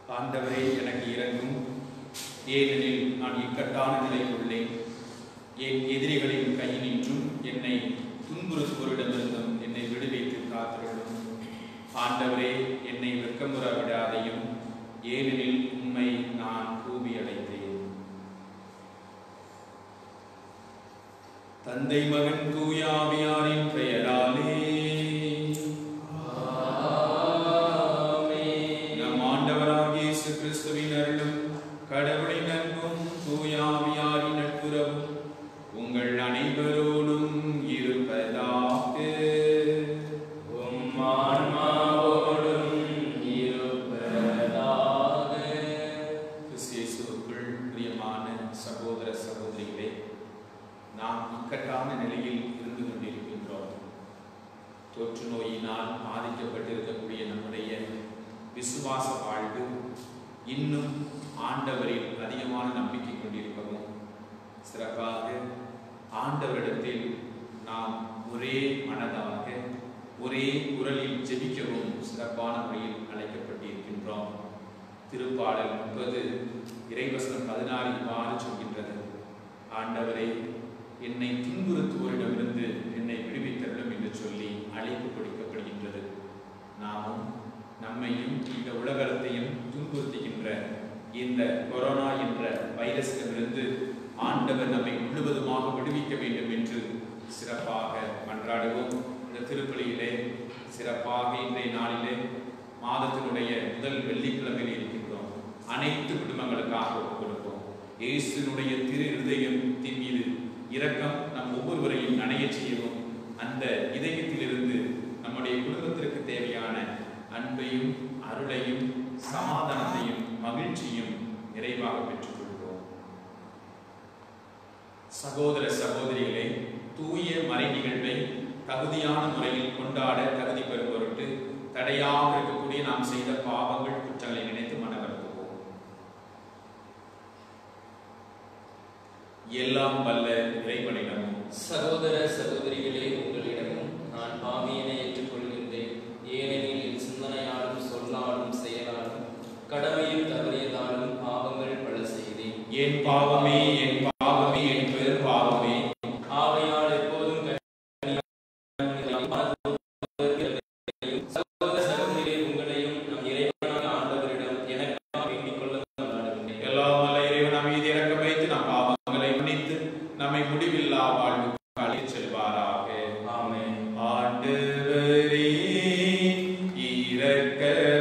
ஆண்டவரே எனக்கு இறங்கும் ஏனெனில் நான் இக்கட்டான நிலையில் உள்ளேன் என் எதிரிகளின் கையினின்றும் என்னை துன்புறுத்துவோரிடமிருந்தும் என்னை விடுவித்து காத்திருளும் ஆண்டவரே என்னை வெட்கமுற விடாதையும் ஏனெனில் உண்மை நான் கூவி அடைத்தேன் தந்தை மகன் தூயாவியாரின் பெயராலே நம் ஆண்டவராகிய இயேசு கிறிஸ்துவின் அருளும் கடவுளின் அன்பும் தூயாவியாரின் நட்புறவும் உங்கள் அனைவரோடும் இருப்பதாக உம் ஆன்மாவோடும் இருப்பதாக. கிறிஸ்து இயேசுவுக்குள் பிரியமான சகோதர சகோதரிகளே நாம் இக்கட்டான நிலையில் இருந்து கொண்டிருக்கின்றோம் தொற்று நோயினால் பாதிக்கப்பட்டிருக்கக்கூடிய நம்முடைய விசுவாச வாழ்வு இன்னும் ஆண்டவரில் அதிகமான நம்பிக்கை கொண்டிருக்கவும் சிறப்பாக ஆண்டவரிடத்தில் நாம் ஒரே மனதாக ஒரே குரலில் ஜெபிக்கவும் சிறப்பான முறையில் அழைக்கப்பட்டிருக்கின்றோம் திருப்பாடல் முப்பது இறைவசனம் பதினாறு இவ்வாறு சொல்கின்றது ஆண்டவரே என்னை துன்புறுத்துவோரிடமிருந்து என்னை விடுவித்தருளும் என்று சொல்லி அழைப்பு கொடுக்கப்படுகின்றது நாமும் நம்மையும் இந்த உலகத்தையும் துன்புறுத்துகின்ற இந்த கொரோனா என்ற வைரஸிடமிருந்து ஆண்டவர் நம்மை முழுவதுமாக விடுவிக்க வேண்டும் என்று சிறப்பாக மன்றாடுவோம் இந்த திருப்பலியிலே சிறப்பாக இன்றைய நாளிலே மாதத்தினுடைய முதல் வெள்ளிக்கிழமையில் இருக்கின்றோம் அனைத்து குடும்பங்களுக்காக ஒப்புக் கொடுப்போம் இயேசுனுடைய திரு இருதயத்தின் மீது இரக்கம் நம் ஒவ்வொருவரையும் நனைய செய்யவும் அந்த இதயத்திலிருந்து நம்முடைய குடும்பத்திற்கு தேவையான அன்பையும் அருளையும் சமாதானத்தையும் மகிழ்ச்சியும் நிறைவாக பெற்றுக்கொள்வோம் சகோதர சகோதரிகளே தூய மறை நிகழ்வை தகுதியான முறையில் கொண்டாட தகுதி பெறும் பொருட்டு தடையாக இருக்கக்கூடிய நாம் செய்த பாவங்கள் குற்றங்களை நினைத்து மனவருத்துவோம் எல்லாம் வல்ல இறைவனிடமும் சகோதர சகோதரிகளே உங்களிடமும் நான் பாவியனை ஏற்றுக்கொள்கின்றேன் ஏனெனில் என் சிந்தனையாலும் சொல்லாலும் செயலாலும் கடமையில் தவறியதாலும் பாவங்கள் பல செய்தேன் என் பாவமே என் பாவமே என் பெரும் பாவமே ஆகையால் எப்போதும் சகோதர சகோதரிகளே உங்களையும் நம் இறைவனான ஆண்டவரிடம் எனக்காக வேண்டிக் கொள்ள நாடுகின்றேன் எல்லாம் வல்ல இறைவன் மீது இறக்கம் வைத்து நம் பாவங்களை மன்னித்து நம்மை முடிவில்லா வாழ்வுக்கு அழைத்துச் செல்வாராக ஆமென் ஆண்டவரே இரக்கம்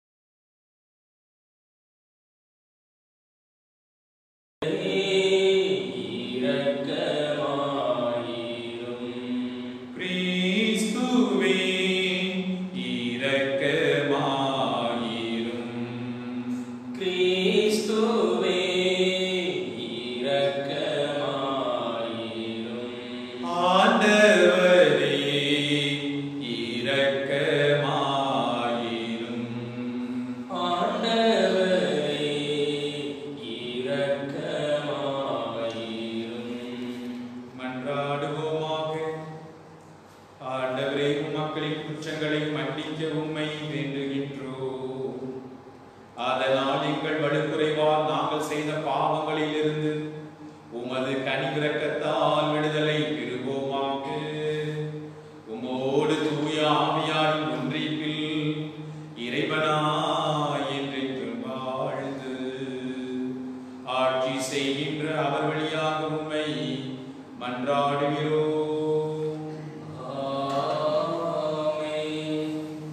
இரக்கமாயிரும் கிறிஸ்துவே இரக்கமாயிரும் கிறிஸ்துவே இரக்கமாயிரும் ஆண்டவரே இரக்கமாயிரும் ஆண்டவரே இரக்கமாயிரும் மன்றாடுவோமாக ஆண்டவரே உம் மக்களின் குற்றங்களை மன்னிக்க உம்மை வேண்டுகின்றோம் அதனால் எங்கள் வடுக்குறைவால் நாங்கள் செய்த பாவங்களிலிருந்து உமது கனிவிரக்கத்தால் விடுதலை பெறுவோமாக உமோடு தூய ஆவியாரின் ஒன்றிப்பில் இறைவனாய் என்றென்றும் வாழ்ந்து ஆட்சி செய்கின்ற அவர் வழியாக உம்மை மன்றாடுகிறோம் ஆமென்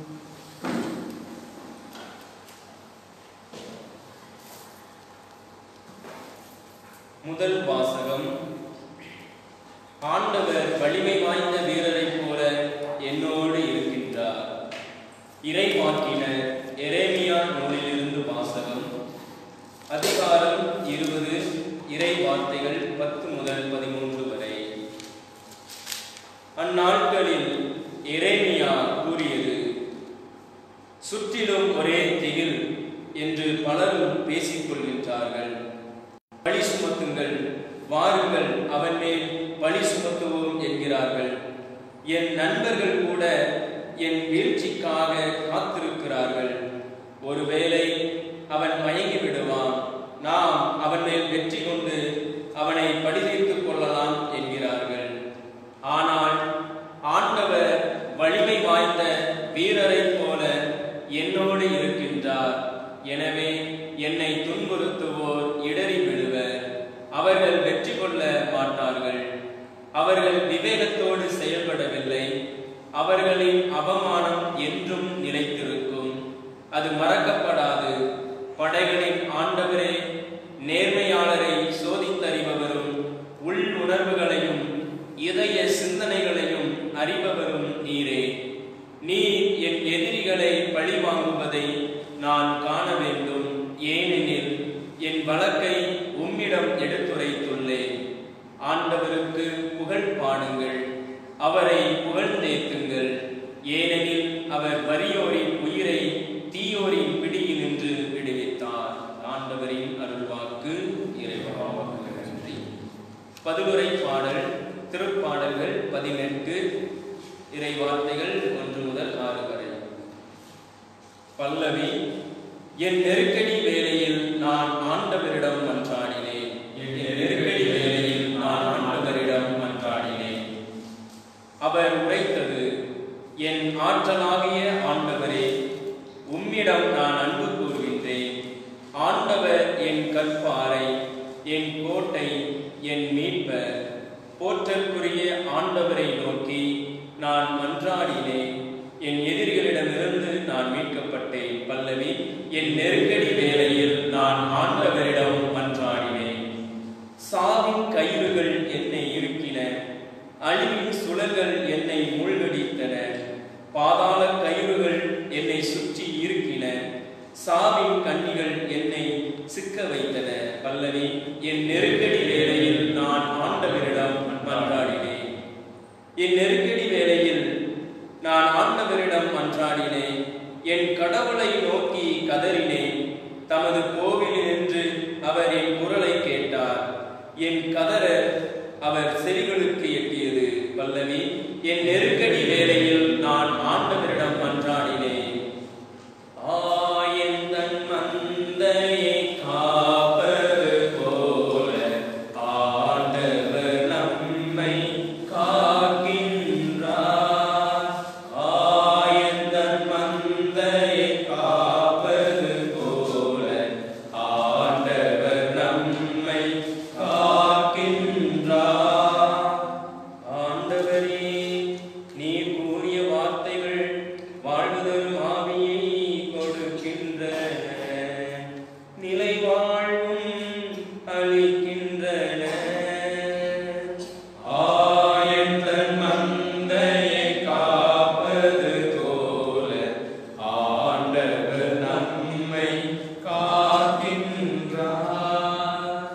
முதல் வாசகம் ஆண்டவர் வலிமை வாய்ந்த வீரரைப் போல என்னோடு இருக்கின்றார் இறைவாக்கினர் எரேமியா நூலிலிருந்து வாசகம் அதிகாரம் இருபது இறை வார்த்தைகள் பத்து முதல் பதிமூன்று வரை அந்நாட்களில் எரேமியா கூறியது சுற்றிலும் ஒரே திகில் என்று பலரும் பேசிக் கொள்கின்றார்கள் பழி சுமத்துங்கள் வாருங்கள் அவன் மேல் பழி சுமத்துவோம் என்கிறார்கள் என் நண்பர்கள் கூட என் வீழ்ச்சிக்காக காத்திருக்கிறார்கள் ஒருவேளை அவன் மயங்கி விடுவான் நாம் அவன் மேல் வெற்றி கொண்டு அவனை பழிதீர்த்துக் கொள்ளலாம் என்கிறார்கள் ஆனால் ஆண்டவர் வலிமை வாய்ந்த வீரரைப் போல என்னோடு இருக்கின்றார் எனவே என்னை துன்புறுத்துவோர் இடறி விழுவர் அவர்கள் வெற்றி கொள்ள மாட்டார்கள் அவர்கள் விவேகத்தோடு செயல்படவில்லை அவர்களின் அவமானம் என்றும் நிலைத்திருக்கும் அது மறக்கப்படாது படைகளின் ஆண்டவரே நேர்மையாளரை சோதித்தறிபவரும் உள் உணர்வுகளையும் இதய சிந்தனைகளையும் அறிபவரும் நீரே நீர் என் எதிரிகளை பழி வாங்குவதை நான் காண வேண்டும் ஏனெனில் என் வழக்கை உம்மிடம் எடுத்துரைத்துள்ளேன் ஆண்டவருக்கு புகழ் பாடுங்கள் அவரை புகழ்ந்தேத்துங்கள் ஏனெனில் அவர் வறியோரின் உயிரை தீயோரின் பிடியில் நின்று விடுவித்தார் ஆண்டவரின் அருள்வாக்கு இறைவாக்கு நன்றி பதுவுரை பாடல் திருப்பாடல்கள் பதினெட்டு இறைவார்த்தைகள் ஒன்று முதல் ஆறு வரை பல்லவி என் நெருக்கடி வேளையில் நான் ஆண்டவரிடம் மன்றாடினேன் என் நெருக்கடி வேளையில் நான் ஆண்டவரிடம் மன்றாடினேன் அவர் உரைத்தது என் ஆற்றலாகிய ஆண்டவரே உம்மிடம் நான் அன்பு கூறுகின்றேன் ஆண்டவர் என் கற்பாறை என் கோட்டை என் மீட்பர் போற்றற்குரிய ஆண்டவரை நோக்கி நான் மன்றாடினேன் என் எதிரிகளிடமிருந்து நான் மீட்கப்பட்டேன் பல்லவி என் நெருக்கடி வேளையில் நான் ஆண்டவரிடம் மன்றாடினேன் சாவின் கயிறுகள் என்னை இருக்கின அழிவின் சுழல்கள் என்னை மூழ்கடித்தன பாதாள கயிறுகள் என்னை சுற்றி இருக்கின சாவின் கண்ணிகள் என்னை சிக்க வைத்தன பல்லவி என் நெருக்கடி வேளையில் நான் ஆண்டவரிடம் மன்றாடினேன் என் நெருக்கடி வேளையில் நான் ஆண்டவரிடம் மன்றாடினேன் என் கடவுளை நோக்கி கதறினேன் தமது கோவிலில் நின்று அவர் என் குரலை கேட்டார் என் கதற அவர் செவிகளுக்கு எட்டியது பல்லவி என் நெருக்கடி வேளையில் நான் ஆண்டவரிடம் மன்றாடினேன் ஆயந்தன் மந்தையை காப்பது போல ஆண்டவர் நம்மை காக்கின்றார் ஆயந்தன் மந்தையை காப்பது போல ஆண்டவர் நம்மை காக்கின்றார் ஆண்டவரே நீர் கூறிய வார்த்தைகள் வாழ்வுதரும் ஆவியை கொடுக்கின்றன நிலை வாழ்வும் அளிக்கின்றன ஆயத்தன் மந்தையை காப்பது போல ஆண்டவர் நம்மை காக்கின்றார்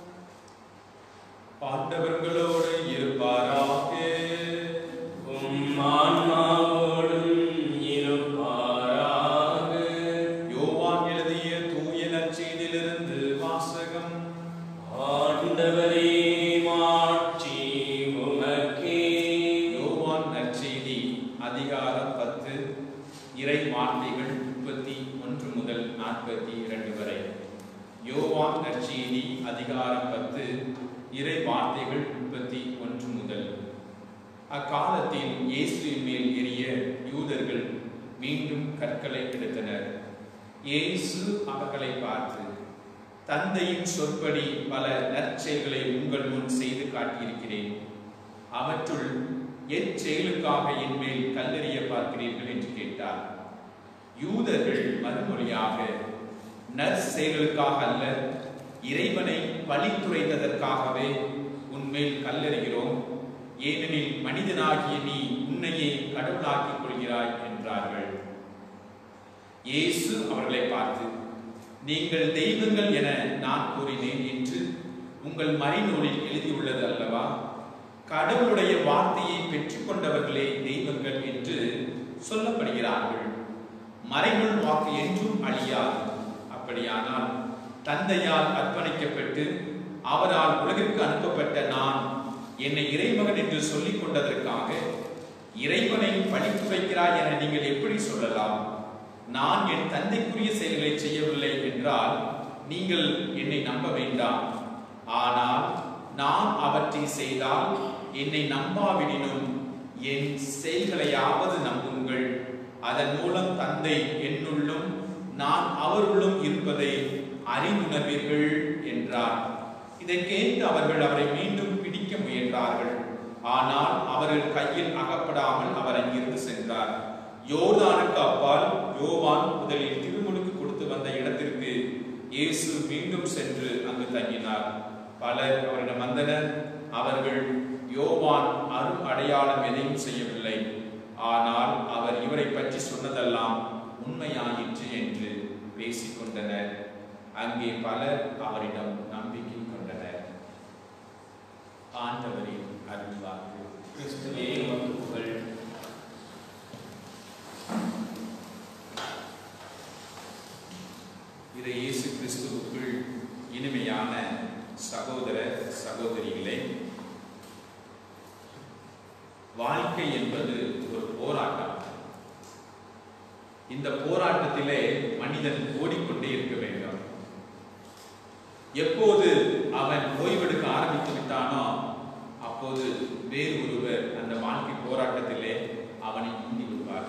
ஆண்டவர்களோடு இருப்பாராக உம் ஆன்மாவோடும் இருப்பாராக யோவான் எழுதிய தூய நற்செய்தியிலிருந்து வாசகம் ஆண்டவரே மாட்சி உமக்கே யோவான் நற்செய்தி அதிகாரம் பத்து இறை வார்த்தைகள் முப்பத்தி ஒன்று முதல் நாற்பத்தி இரண்டு வரை யோவான் நற்செய்தி அதிகாரம் பத்து இறை வார்த்தைகள் முப்பத்தி ஒன்று முதல் அக்காலத்தில் இயேசுவின் மேல் எரிய யூதர்கள் மீண்டும் கற்களை எடுத்தனர் இயேசு அவர்களை பார்த்து தந்தையின் சொற்படி பல நற்செயல்களை உங்கள் முன் செய்து காட்டியிருக்கிறேன் அவற்றுள் எச்செயலுக்காக என் மேல் கல்லெறிய பார்க்கிறீர்கள் என்று கேட்டார் யூதர்கள் மறுமொழியாக நற்செயல்களுக்காக அல்ல இறைவனை பழித்துரைத்ததற்காகவே உன்மேல் கல்லெறிகிறோம் ஏனெனில் மனிதனாகிய நீ உன்னையே கடவுளாக்கிக் கொள்கிறாய் என்றார்கள் இயேசு அவர்களை பார்த்து நீங்கள் தெய்வங்கள் என நான் கூறினேன் என்று உங்கள் மறைநூலில் எழுதியுள்ளது அல்லவா கடவுளுடைய வார்த்தையை பெற்றுக்கொண்டவர்களே தெய்வங்கள் என்று சொல்லப்படுகிறார்கள் மறைநூல் வாக்கு என்றும் அழியாது அப்படியானால் தந்தையால் அர்ப்பணிக்கப்பட்டு அவரால் உலகிற்கு அனுப்பப்பட்ட நான் என்னை இறைமகன் என்று சொல்லிக் கொண்டதற்காக இறைவனை பழித்து வைக்கிறாய் என நீங்கள் எப்படி சொல்லலாம் நான் என் தந்தைக்குரிய செயல்களை செய்யவில்லை என்றால் நீங்கள் என்னை நம்ப வேண்டாம் ஆனால் நான் அவற்றை செய்தால் என்னை நம்பாவிடினும் என் செயல்களையாவது நம்புங்கள் அதன் மூலம் தந்தை என்னுள்ளும் நான் அவருள்ளும் இருப்பதை அறிந்துணர்வீர்கள் என்றார் இதை கேட்டு அவர்கள் அவரை மீண்டும் பிடிக்க முயன்றார்கள் ஆனால் அவர்கள் கையில் அகப்படாமல் அவர் அங்கிருந்து சென்றார் யோர்தானுக்கு அப்பால் யோவான் முதலில் திருமுழுக்கு கொடுத்து வந்த இடத்திற்கு இயேசு மீண்டும் சென்று அங்கு தங்கினார் பலர் அவரிடம் வந்தனர் அவர்கள் யோவான் அரும் அடையாளம் எதையும் செய்யவில்லை ஆனால் அவர் இவரை பற்றி சொன்னதெல்லாம் உண்மையாயிற்று என்று பேசிக் கொண்டனர் அங்கே பலர் அவரிடம் நம்பிக்கை கொண்டனர் ஆண்டவரின் அருள்வாக்கு கிறிஸ்துவே உமக்கு புகழ் இதை இயேசு கிறிஸ்துவுக்குள் இனிமையான சகோதர சகோதரிகளே வாழ்க்கை என்பது ஒரு போராட்டம் இந்த போராட்டத்திலே மனிதன் ஓடிக்கொண்டே இருக்க வேண்டும் எப்போது அவன் ஓய்வெடுக்க ஆரம்பித்து விட்டானோ அப்போது வேறு ஒருவர் அந்த வாழ்க்கை போராட்டத்திலே அவனை முந்தி விடுவார்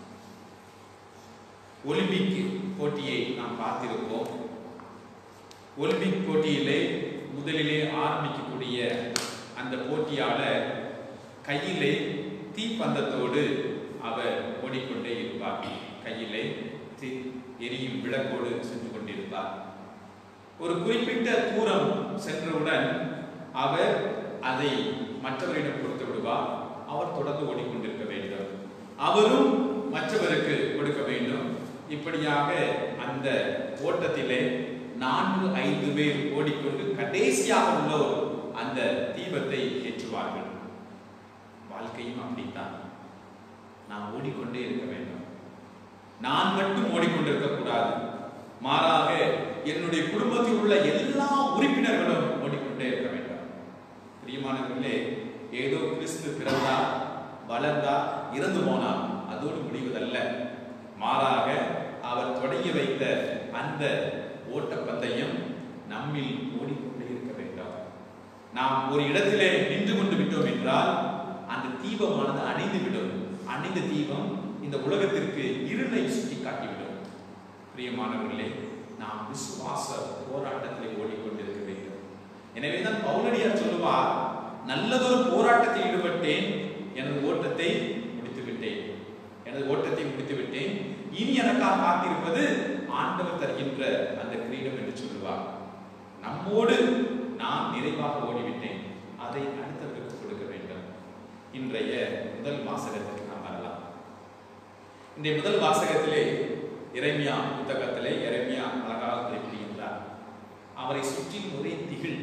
ஒலிம்பிக் போட்டியை நாம் பார்த்திருப்போம் ஒலிம்பிக் போட்டியிலே முதலிலே ஆரம்பிக்கக்கூடிய அந்த போட்டியாளர் கையிலே தீப்பந்தத்தோடு அவர் ஓடிக்கொண்டே இருப்பார் கையிலே தீ எரியும் விளக்கோடு சென்று கொண்டிருப்பார் ஒரு குறிப்பிட்ட தூரம் சென்றவுடன் அவர் அதை மற்றவரிடம் கொடுத்து விடுவார் அவர் தொடர்ந்து ஓடிக்கொண்டிருக்க வேண்டும் அவரும் மற்றவருக்கு கொடுக்க வேண்டும் இப்படியாக அந்த ஓட்டத்திலே நான்கு ஐந்து பேர் ஓடிக்கொண்டு கடைசியாக உள்ளோர் அந்த தீபத்தை ஏற்றுவார்கள் வாழ்க்கையும் அப்படித்தான் நாம் ஓடிக்கொண்டே இருக்க வேண்டும் நான் மட்டும் ஓடிக்கொண்டிருக்க கூடாது மாறாக என்னுடைய குடும்பத்தில் உள்ள எல்லா உறுப்பினர்களும் ஓடிக்கொண்டே இருக்க வேண்டும் பிரியமானவர்களே ஏதோ கிறிஸ்து பிறந்தா வளர்ந்தா இறந்து போனா அதோடு முடிவதல்ல மாறாக அவர் தொடங்கி வைத்த அந்த ஓட்டப்பந்தயம் நம்மில் ஓடிக்கொண்டே இருக்க வேண்டும் நாம் ஒரு இடத்திலே நின்று கொண்டு விட்டோம் என்றால் அந்த தீபமானது அணைந்து விடும் அணைந்த தீபம் இந்த உலகத்திற்கு இருளை சுட்டி காட்டிவிடும் பிரியமானவர்களே நாம் விசுவாச போராட்டத்திலே ஓடிக்கொண்டிருக்க வேண்டும் எனவேதான் பவுலடியார் சொல்லுவார் நல்லதொரு போராட்டத்தில் ஈடுபட்டேன் எனது ஓட்டத்தை முடித்து விட்டேன் எனது ஓட்டத்தை முடித்து விட்டேன் இனி எனக்காக காத்திருப்பது ஆண்டவர் தருகின்ற அந்த கிரீடம் என்று சொல்லுவார் நம்மோடு நான் நிறைவாக ஓடிவிட்டேன் அதை அடுத்தவருக்கு கொடுக்க வேண்டும் இன்றைய முதல் வாசகத்துக்கு நாம் வரலாம் இன்றைய முதல் வாசகத்திலே இறைமியா புத்தகத்திலே இறைமியா அழகாக குறிப்பிடுகின்றார் அவரை சுற்றி ஒரே திகில்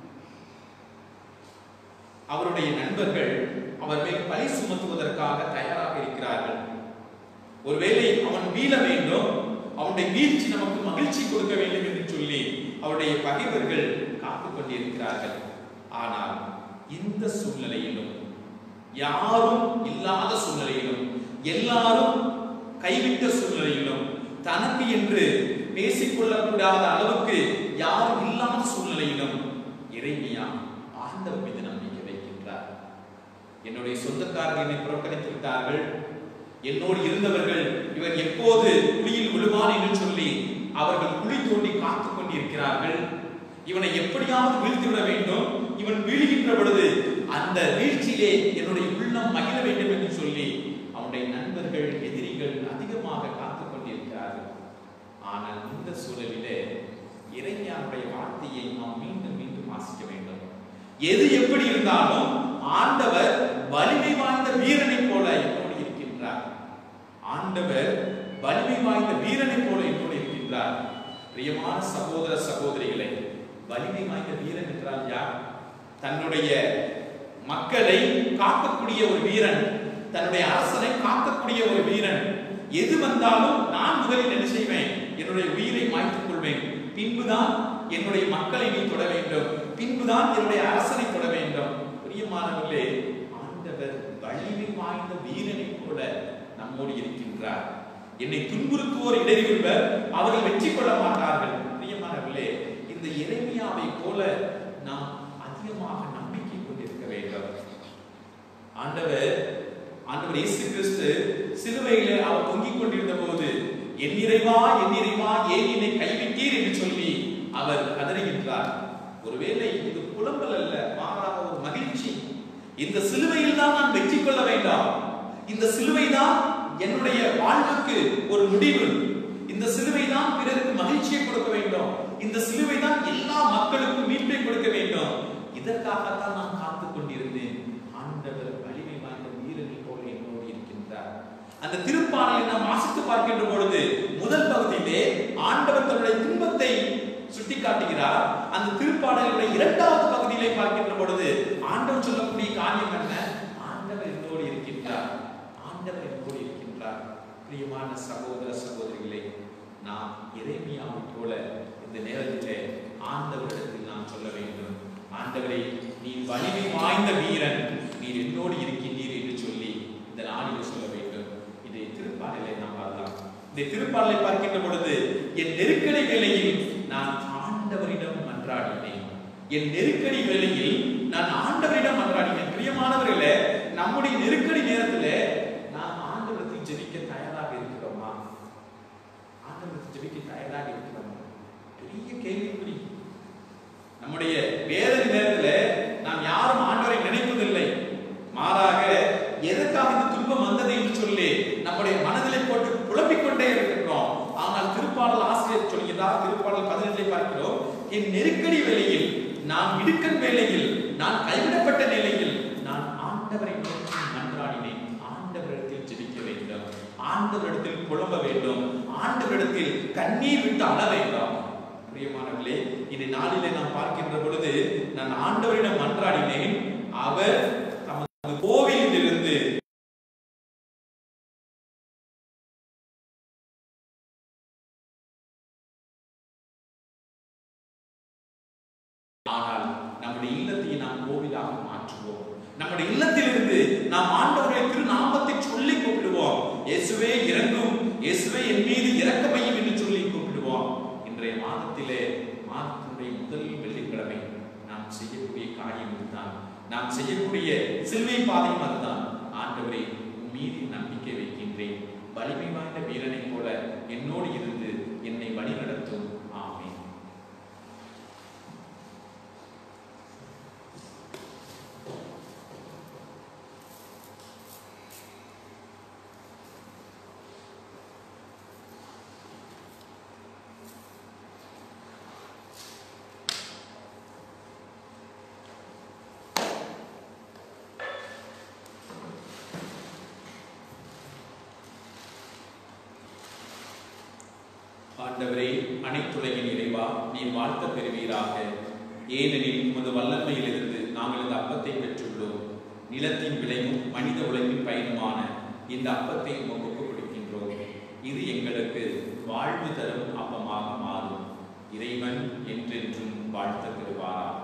அவருடைய நண்பர்கள் அவர் மேல் பழி சுமத்துவதற்காக தயாராக இருக்கிறார்கள் ஒருவேளை அவன் வீழ வேண்டும் அவனுடைய வீழ்ச்சி நமக்கு மகிழ்ச்சி கொடுக்க வேண்டும் என்று சொல்லி அவருடைய பகைவர்கள் காத்துக் கொண்டிருக்கிறார்கள் ஆனால் இந்த சூழ்நிலையிலும் யாரும் இல்லாத சூழ்நிலையிலும் எல்லாரும் கைவிட்ட சூழ்நிலையிலும் தனக்கு என்று பேசிக்கொள்ளக்கூடாத அளவுக்கு யாரும் இல்லாத சூழ்நிலையிலும் இறைமையா ஆண்டவர் மீது நம்பிக்கை வைக்கின்றார் என்னுடைய சொந்தக்காரர்கள் என்னை புறக்கணித்து விட்டார்கள் என்னோடு இருந்தவர்கள் இவர் எப்போது குழியில் விழுவான் என்று சொல்லி அவர்கள் குழி தோண்டி காத்துக் கொண்டிருக்கிறார்கள் இவனை எப்படியாவது வீழ்த்தி விட வேண்டும் இவன் வீழ்கின்ற பொழுது அந்த வீழ்ச்சியிலே என்னுடைய உள்ளம் மகிழ வேண்டும் என்று சொல்லி அவனுடைய நண்பர்கள் எதிரிகள் அதிகமாக காத்துக் கொண்டிருக்கிறார்கள் ஆனால் இந்த சூழலிலே இறைஞானுடைய வார்த்தையை நாம் மீண்டும் மீண்டும் வாசிக்க வேண்டும் எது எப்படி இருந்தாலும் ஆண்டவர் வலிமை வாய்ந்த வீரனை போல என்னோடு இருக்கின்றார் ஆண்டவர் வலிமை வாய்ந்த வீரனை போல என்னோடு இருக்கின்றார் பிரியமான சகோதர சகோதரிகளை வலிமை வாய்ந்த வீரன் என்றால் யார் தன்னுடைய மக்களை காக்கக்கூடிய ஒரு வீரன் தன்னுடைய அரசனை காக்கக்கூடிய ஒரு வீரன் எது வந்தாலும் நான் முதலில் என்ன செய்வேன் என்னுடைய உயிரை மாய்த்துக் கொள்வேன் பின்புதான் என்னுடைய மக்களை நீ தொட வேண்டும் பின்புதான் என்னுடைய அரசனை தொட வேண்டும் பிரியமானவர்களே ஆண்டவர் வலிமை வாய்ந்த வீரனை போல நம்மோடு இருக்கின்றார் என்னை துன்புறுத்துவோர் இடைவிடுவர் அவர்கள் வெற்றி கொள்ள மாட்டார்கள் பிரியமானவர்களே இந்த எரேமியாவை போல நாம் அதிகமாக நம்பிக்கை கொண்டிருக்க வேண்டும் ஆண்டவர் ஆண்டவர் இயேசு கிறிஸ்து சிலுவையிலே அவர் தொங்கிக் கொண்டிருந்த போது என் இறைவா என் இறைவா ஏன் என்னை கைவிட்டீர் என்று சொல்லி அவர் கதறுகின்றார் ஒருவேளை இது புலம்பல் அல்ல மாறாக ஒரு மகிழ்ச்சி இந்த சிலுவையில் தான் நான் வெற்றி கொள்ள வேண்டாம் இந்த சிலுவை தான் என்னுடைய வாழ்வுக்கு ஒரு முடிவு இந்த சிலுவை தான் பிறருக்கு மகிழ்ச்சியை கொடுக்க வேண்டும் இந்த சிலுவை தான் எல்லா மக்களுக்கும் மீட்பை கொடுக்க வேண்டும் இதற்காகத்தான் நான் காத்துக் கொண்டிருந்தேன் ஆண்டவர் வலிமை வாய்ந்த வீரனை போல என்னோடு இருக்கின்றார் அந்த திருப்பாடலை நாம் வாசித்து பார்க்கின்ற பொழுது முதல் பகுதியிலே ஆண்டவர் தன்னுடைய துன்பத்தை சுட்டிக்காட்டுகிறார் அந்த திருப்பாடலுடைய இரண்டாவது பகுதியிலே பார்க்கின்ற பொழுது ஆண்டவர் சொல்லக்கூடிய காரியம் என்ன ஆண்டவர் என்னோடு இருக்கின்றார் ஆண்டவர் என்னோடு இருக்கின்றார் பிரியமான சகோதர சகோதரிகளே நாம் எரேமியாவை போல இந்த நேரத்திலே ஆண்டவரிடத்தில் நாம் சொல்ல வேண்டும் ஆண்டவரே நீ வலிமை வாய்ந்த வீரன் நீர் என்னோடு இருக்கின்றீர் என்று சொல்லி இந்த நாளில் சொல்ல வேண்டும் இதை திருப்பாடலை நாம் பார்க்கலாம் இந்த திருப்பாடலை பார்க்கின்ற பொழுது என் நெருக்கடி வேளையில் நான் ஆண்டவரிடம் மன்றாடினேன் என் நெருக்கடி வேளையில் நான் ஆண்டவரிடம் மன்றாடினேன் பிரியமானவர்களே நம்முடைய நெருக்கடி நேரத்திலே நாம் ஆண்டவரத்தில் ஜெபிக்க தயாராக இருக்கிறோமா ஆண்டவரத்தில் ஜெபிக்க தயாராக இருக்கிறோமா பெரிய கேள்விக்குறி நம்முடைய வேதனை நேரத்தில் நாம் யாரும் ஆண்டவரை நினைப்பதில்லை மாறாக எதற்காக இந்த துன்பம் வந்தது என்று சொல்லி நம்முடைய மனதிலே போட்டு குழப்பிக் கொண்டே இருக்கின்றோம் ஆனால் திருப்பாடல் ஆசிரியர் சொல்கிறார் திருப்பாடல் பதினெட்டை பார்க்கிறோம் என் நெருக்கடி வேளையில் நான் இடுக்கன் வேளையில் நான் கைவிடப்பட்ட நிலையில் நான் ஆண்டவரை நோக்கி மன்றாடினேன் ஆண்டவரிடத்தில் ஜெபிக்க வேண்டும் ஆண்டவரிடத்தில் புலம்ப வேண்டும் ஆண்டவரிடத்தில் கண்ணீர் விட்டு அழ வேண்டும் பிரியமானவர்களே இந்த நாளிலே நாம் பார்க்கின்ற பொழுது நான் ஆண்டவரிடம் மன்றாடினேன் அவர் தமது கோவிலில் இருந்து ஆனால் நம்முடைய இல்லத்தை நாம் கோவிலாக மாற்றுவோம் நம்முடைய இல்லத்திலிருந்து நாம் ஆண்டவருடைய திருநாமத்தை சொல்லி கூப்பிடுவோம் இயேசுவே இறங்கும் இயேசுவே என் மீது இறக்கமையும் என்று சொல்லி கூப்பிடுவோம் இன்றைய மாதத்திலே மாதத்தினுடைய முதல் வெள்ளிக்கிழமை நாம் செய்யக்கூடிய காரியம் இதுதான் நாம் செய்யக்கூடிய சிலுவை பாதையும் அதுதான் ஆண்டவரை உன் மீது நம்பிக்கை வைக்கின்றேன் வலிமை வாய்ந்த வீரனைப் போல என்னோடு இருந்து என்னை வழிநடத்தும் ஆமென் ஆண்டவரே அனைத்துலகின் இறைவா நீர் வாழ்த்த பெறுவீராக ஏனெனில் உமது வல்லமையிலிருந்து நாங்கள் இந்த அப்பத்தை பெற்றுள்ளோம் நிலத்தின் விளைவும் மனித உழைப்பின் பயனுமான இந்த அப்பத்தை உமக்கு ஒப்புக் கொடுக்கின்றோம் இது எங்களுக்கு வாழ்வு தரும் அப்பமாக மாறும் இறைவன் என்றென்றும் வாழ்த்த பெறுவாராக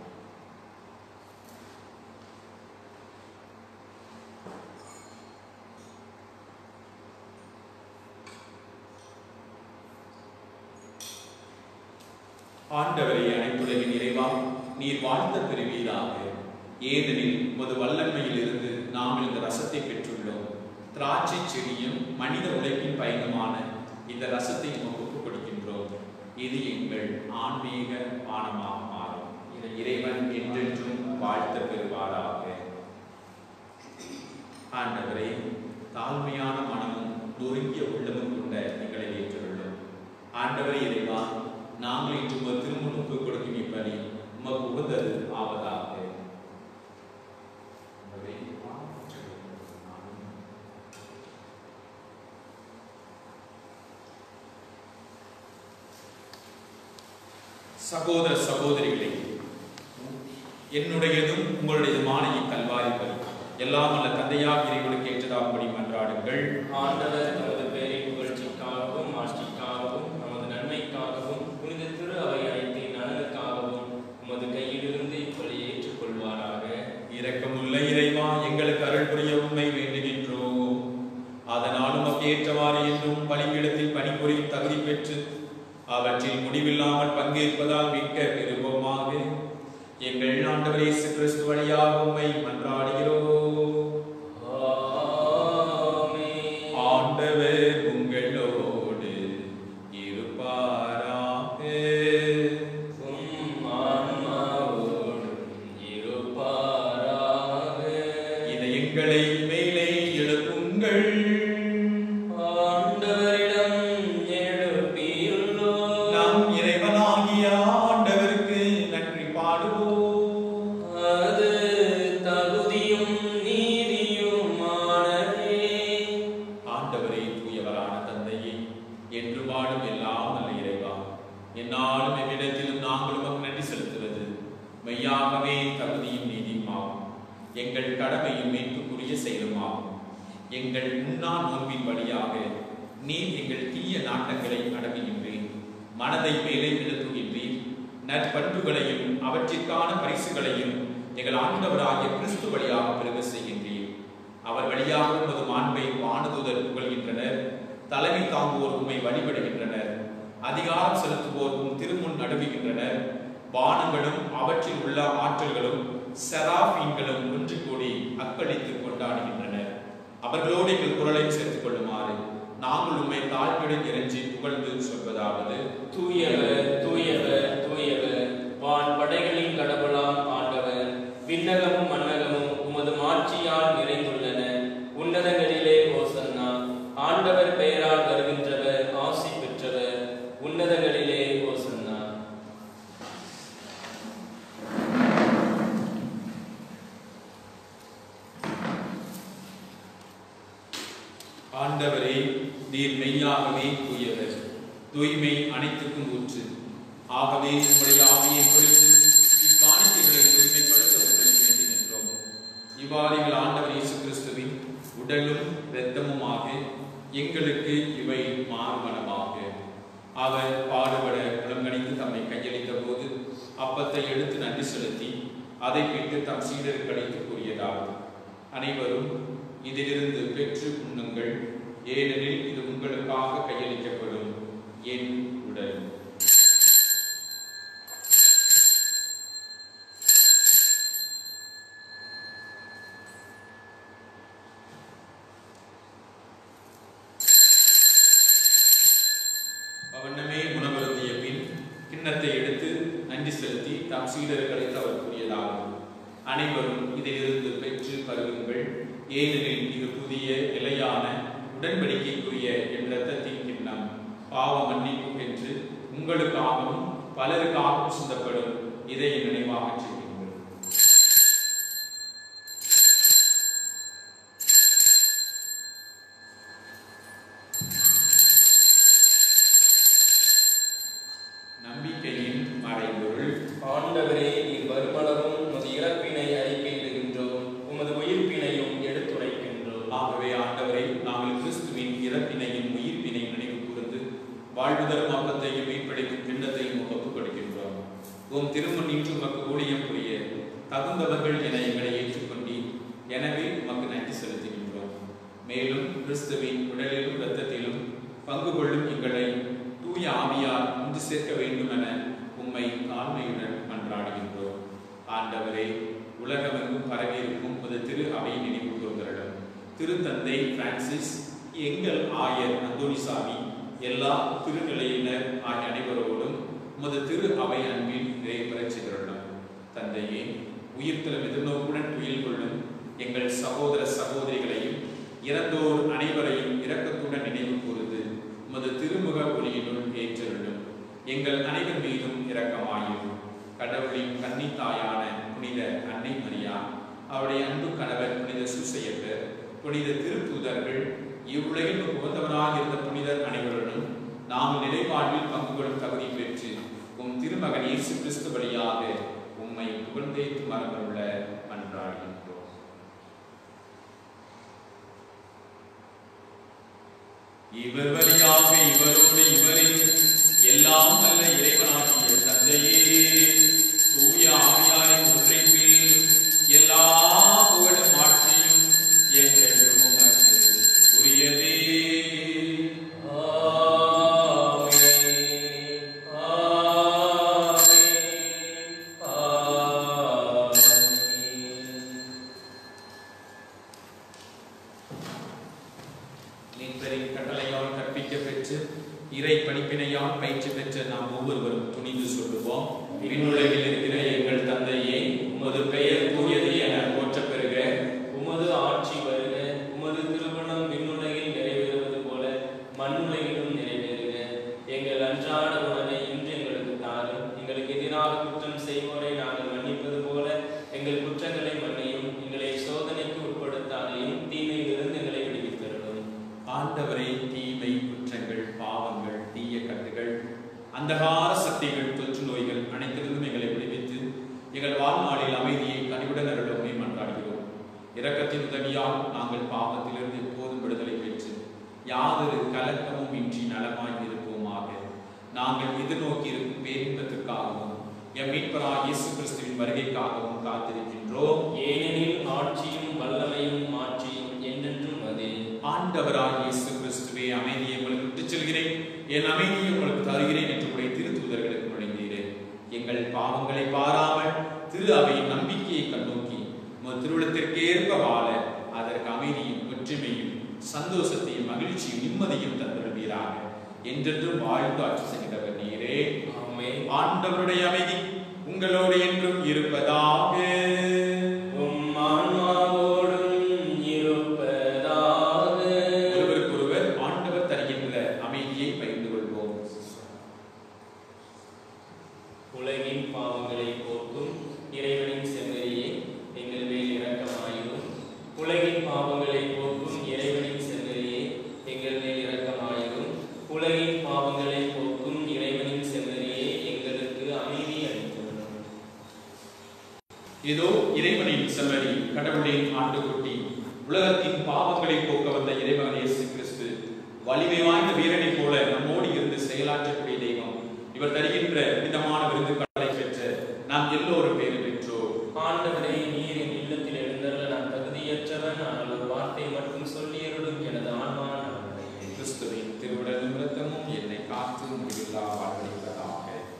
ஆண்டவரே அனைத்துலகின் இறைவா நீர் வாழ்த்த பெறுவீராக ஏனெனில் உமது வல்லமையில் இருந்து நாங்கள் இந்த ரசத்தை பெற்றுள்ளோம் திராட்சை செடியும் மனித உழைப்பின் பயனுமான இந்த ரசத்தை உமக்கு ஒப்புக் கொடுக்கின்றோம் இது எங்கள் ஆன்மீக பானமாக மாறும் இறைவன் என்றென்றும் வாழ்த்த பெறுவாராக ஆண்டவரே தாழ்மையான மனமும் நொறுங்கிய உள்ளமும் கொண்ட எங்களை ஏற்றுள்ளோம் ஆண்டவரே இறைவா நாங்கள் இன்று உமது திருமுழுக்கு கொடுக்கும் இப்படி உமக்கு உகந்தது ஆவதாக ஆண்டவரே, ஆமென். சகோதர சகோதரிகளே என்னுடையதும் உங்களுடையதுமான இக்கல்வாரி பலி எல்லாம் அல்ல தந்தையாக இறைவனுக்கு ஏற்றதாகும்படி மன்றாடுங்கள் ஆண்டவர் தமது பெயரின் புகழ்ச்சிக்காகவும் ஆட்சிக்காகவும் நமது நன்மைக்காகவும் புனித திரு அவை அனைத்தின் நலனுக்காகவும் உமது கையிலிருந்து இப்பொழுது ஏற்றுக்கொள்வாராக இரக்கமுள்ள இறைவா எங்களுக்கு அருள் புரிய உண்மை வேண்டுகின்றோம் அதனால் உமக்கு ஏற்றவாறு என்றும் பலி அவற்றில் முடிவில்லாமல் பங்கேற்பதால் மிக்க பெருபமாக எங்கள் ஆண்டவர் இயேசு கிறிஸ்து வழியாக உம்மை மன்றாடுகிறோம் ஆமென். ஆண்டவர் உங்களோடு இருப்பாராக உம் ஆன்மாவோடும் இருப்பாராக. இதயங்களை மேலே எழுப்புங்கள் ஆண்டவரிடம் எழுப்பியுள்ளோம். நம் இறைவனாகிய ஆண்டவருக்கு நன்றி பாடுவோம் அது தகுதியும் நீதியுமானதே. ஆண்டவரே தூயவரான தந்தையே என்று வாழும் எல்லாம் நல்ல இறைவா என்னாலும் எவ்விடத்திலும் நாங்கள் உமக்கு நன்றி செலுத்துவது மெய்யாகவே தகுதியும் நீதியுமாகும் எங்கள் கடமையும் மீட்புக்குரிய செயலுமாகும் எங்கள் முன்னாள் நோன்பின் வழியாக நீர் எங்கள் தீய நாட்டங்களை அடங்குகின்றீர் மனதை மேலே எழுப்புகின்றீர் நற்பண்புகளையும் அவற்றிற்கான பரிசுகளையும் எங்கள் ஆண்டவராகிய கிறிஸ்து வழியாக பெருக செய்கின்றீர் அவர் வழியாக உமது மாண்பை வானதுதர் புகழ்கின்றனர் தலைமை தாங்குவோர் உம்மை வழிபடுகின்றனர் அதிகாரம் செலுத்துவோர் உம் திருமுன் நடுவுகின்றனர் வானங்களும் அவற்றில் உள்ள ஆற்றல்களும் செராபீன்களும் ஒன்று கூடி அக்களித்து கொண்டாடுகின்றனர் அவர்களோடு எங்கள் குரலை சேர்த்துக் கொள்ளுமாறு நாங்கள் உம்மை தாழ்மையுடன் இறைஞ்சி புகழ்ந்து சொல்வதாவது தூயவர் தூயவர் தூயவர் வான் படைகளின் கடவுளாம் ஆண்டவர் விண்ணகமும் மண்ணகமும் உமது மாட்சியால் நிறைந்துள்ளன உன்னதங்களிலே ஓசன்னா ஆண்டவர் பெயரால் வருகின்றவர் ஆசி பெற்றவர் உன்னதங்களிலே ஓசன்னா ஆண்டவரே நீர் மெய்யாகவே தூயவர் தூய்மை அனைத்துக்கும் ஊற்று ஆகவே உம்முடைய ஆவியை பொழித்து இக்காணிக்கைகளை தூய்மைப்படுத்த உங்களை வேண்டுகின்றோம் இவ்வாறு எங்கள் ஆண்டவர் இயேசு கிறிஸ்துவின் உடலும் இரத்தமுமாக எங்களுக்கு இவை மாறுமனமாக அவர் பாடுபட குளங்கணிந்து தம்மை கையளித்த போது அப்பத்தை எடுத்து நன்றி செலுத்தி அதை பிட்டு தம் சீடருக்கு அளித்து கூறியதாவது அனைவரும் இதிலிருந்து பெற்று உண்ணுங்கள் ஏனெனில் இது உங்களுக்காக கையளிக்கப்படும் என் உடல் அவனமே உணவருந்திய பின் கிண்ணத்தை எடுத்து நன்றி செலுத்தி தாம் சீடருக்கு அளித்து அவர் கூறியதாகும் அனைவரும் இதிலிருந்து பெற்று பருகுங்கள் ஏனெனில் இது புதிய நிலையான உடன்படிக்கைக்குரிய என் இரத்தத்தின் கிண்ணம் பாவ மன்னிப்பு என்று உங்களுக்காகவும் பலருக்காகவும் சிந்தப்படும் இதை என் நினைவாக செய்யுங்கள் நம்பிக்கையின் மறைபொருள் ஆண்டவரே நீர் வருமளவும் உமது இறப்பினை அறிக்கையிடுகின்றோம் உமது உயிர்ப்பினையும் எடுத்துரைக்கின்றோம் ஆகவே ஆண்டவரை நாங்கள் கிறிஸ்துவின் இறப்பினையும் உயிர்ப்பினையும் நினைவு கூர்ந்து வாழ்வு தரும் அப்பத்தையும் மீட்படைக்கும் பிண்டத்தையும் ஒப்புக் கொடுக்கின்றோம் உம் திருமண் நின்று உமக்கு ஊழியம் புரிய தகுந்தவர்கள் என எங்களை ஏற்றுக்கொண்டீர் எனவே உமக்கு நன்றி செலுத்துகின்றோம் மேலும் கிறிஸ்துவின் உடலிலும் இரத்தத்திலும் பங்கு கொள்ளும் எங்களை தூய ஆவியால் ஒன்று சேர்க்க வேண்டும் என உம்மை தாழ்மையுடன் மன்றாடுகின்றோம் ஆண்டவரே உலகமெங்கும் பரவியிருக்கும் ஒரு திரு அவை நினைவு கூறுகிறோம் திருத்தந்தை பிரான்சிஸ் எங்கள் ஆயர் அந்தோனிசாமி எல்லா திருநிலையினர் ஆகிய அனைவரோடும் உமது திரு அவை அன்பில் நிறைவேறச் செய்கிறோம் தந்தையே உயிர்த்தலும் எதிர்நோக்குடன் துயில் கொள்ளும் எங்கள் சகோதர சகோதரிகளையும் இறந்தோர் அனைவரையும் இரக்கத்துடன் நினைவு கூர்ந்து உமது திருமுக ஒளியினுள் ஏற்றருளும் எங்கள் அனைவர் மீதும் இரக்கமாயும் கடவுளின் கன்னித்தாயான புனித அன்னை மரியா அவருடைய அன்பு கணவர் புனித சுசையப்பர் புனித திருத்தூதர்கள் இவ்வுலகில் உகந்தவராக இருந்த புனிதர் அனைவருடனும் நாம் நிலைப்பாட்டில் பங்கு கொள்ளும் தகுதி பெற்று உம் திருமகன் இயேசு கிறிஸ்து வழியாக உம்மை புகழ்ந்தேத்து மரபருள்ள மன்றாடுகின்றோம் இவர் வழியாக இவரோடு இவரில் எல்லாம் நல்ல இறைவனாகிய தந்தையே தூய ஆவியாரின் ஒன்றைப்பில் எல்லா புகழும் ஆட்சியும் என்றென்றும் உமக்கு உரியதே ஆமென். ஒவ்வொருவரும் துணிந்து சொல்லுவோம் விண்ணுலகில் இருக்கிற எங்கள் தந்தையே உமது பெயர் தூயது என போற்றப் பெறுக உமது ஆட்சி வருக உமது திருமணம் விண்ணுலகில் நிறைவேறுவது போல மண்ணுலகிலும் நிறைவேறுக எங்கள் அன்றாட உணவை இன்று எங்களுக்கு தாரும் எங்களுக்கு எதிராக குற்றம் செய்வோரை நாங்கள் மன்னிப்பது போல எங்கள் குற்றங்களை மன்னியும் எங்களை சோதனைக்கு உட்படுத்தாதையும் தீமையிலிருந்து எங்களை விடுவித்தருளும் ஆண்டவரே தீமை குற்றங்கள் பாவங்கள் தீய கட்டுகள் அந்தகார சக்திகள் தொற்று நோய்கள் அனைத்திலிருந்தும் எங்களை விடுவித்து எங்கள் வாழ்நாளில் அமைதியை கனிவுடன் அருளுமே மன்றாடுகிறோம் இரக்கத்தின் உதவியால் நாங்கள் பாவத்திலிருந்து எப்போதும் விடுதலை பெற்று யாதொரு கலக்கமும் இன்றி நலமாய் இருப்போமாக நாங்கள் எதிர்நோக்கி இருக்கும் பேரின்பத்திற்காகவும் எம் மீட்பராய் இயேசு கிறிஸ்துவின் வருகைக்காகவும் காத்திருக்கின்றோம் ஏனெனில் ஆட்சியும் வல்லமையும் மாட்சியும் என்றென்றும் அதே ஆண்டவராய் இயேசு கிறிஸ்துவே அமைதியை உங்களுக்கு விட்டுச் செல்கிறேன் என் அமைதியை உங்களுக்கு தருகிறேன் என்று உடைய திருத்தூதர்களுக்கு வழங்குகிறேன் எங்கள் பாவங்களை பாராமல் திரு அவையின் நம்பிக்கையை கண்ணோக்கி உமது திருவிழத்திற்கு ஏற்ப வாழ அதற்கு அமைதியும் ஒற்றுமையும் சந்தோஷத்தையும் மகிழ்ச்சியும் நிம்மதியும் தந்துள்வீராக என்றென்றும் வாழ்ந்து ஆட்சி செய்கிறவர் நீரே ஆமே ஆண்டவருடைய அமைதி உங்களோடு என்றும் இருப்பதாக உம் ஆன்மாவோடும் இருப்பதாக ஒருவருக்கொருவர் ஆண்டவர் தருகின்ற அமைதியை பகிர்ந்து கொள்வோம் உலகின் பாவங்களை போக்கும் இறைவனின் செம்மறியே எங்கள் மேல் இரக்கமாயிரும் உலகின் பாவங்களை போக்கும் இறைவனின் செம்மறியே எங்கள் மேல் இரக்கமாயிரும் உலகின் பாவங்களை போக்கும் இறைவனின் செம்மறியே எங்களுக்கு அமைதி அளித்துள்ளோம் இதோ இறைவனின் செம்மறி கடவுளின் ஆட்டுக்குட்டி உலகத்தின் பாவங்களை போக்க வந்த இறைவன் இயேசு கிறிஸ்து வலிமை வாய்ந்த வீரனைப் போல நம்மோடு இருந்து செயலாற்றக்கூடிய தெய்வம் இவர் தருகின்ற விதமான விருதுகளை பெற்ற நாம் எல்லோரும் பேரு பெற்றோம் ஆண்டவரே நீர் என் இல்லத்தில் எழுந்தருள நான் தகுதியற்றவன் ஆனால் ஒரு வார்த்தை மட்டும் சொல்லியருளும் எனது ஆன்மா நலமடையும். கிறிஸ்துவின் திருவுடலும் இரத்தமும் என்னை காத்து முடிவில்லா வாழ்வளிப்பதாக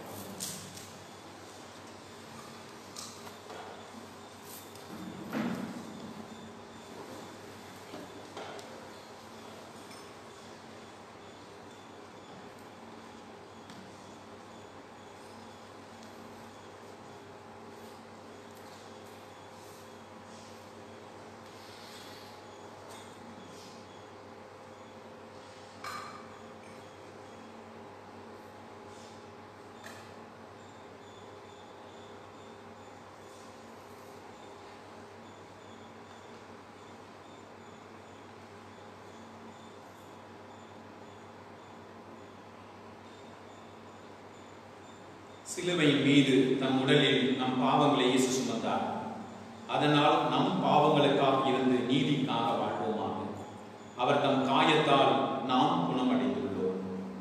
சிலுவையின் மீது நம் உடலில் நம் பாவங்களை இயேசு சுமந்தார் அதனால் நம் பாவங்களுக்காக இருந்து நீதிக்காக வாழ்வோமாக அவர் தம் காயத்தால் நாம் குணமடைந்துள்ளோம்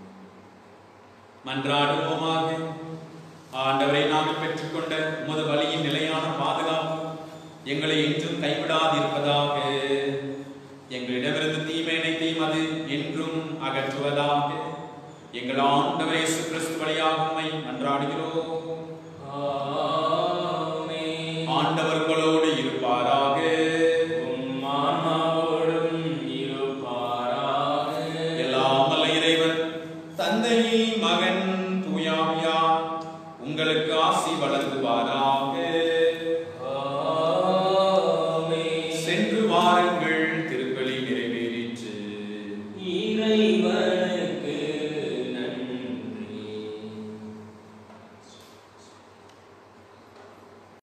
மன்றாடுவோமாக ஆண்டவரை நாங்கள் பெற்றுக்கொண்ட உமது வழியின் நிலையான பாதுகாப்பு எங்களை என்றும் கைவிடாதிருப்பதாக எங்களிடமிருந்து தீமை அனைத்தையும் அது என்றும் அகற்றுவதாக எங்கள் ஆண்டவர் இயேசு கிறிஸ்து வழியாக உம்மை மன்றாடுகிறோம் ஆமென். ஆண்டவர் உங்களோடு இருப்பாராக உம் ஆன்மாவோடும் இருப்பாராக. எல்லாம் வல்ல இறைவன் தந்தை மகன் தூயாவியா உங்களுக்கு ஆசி வளர்ந்து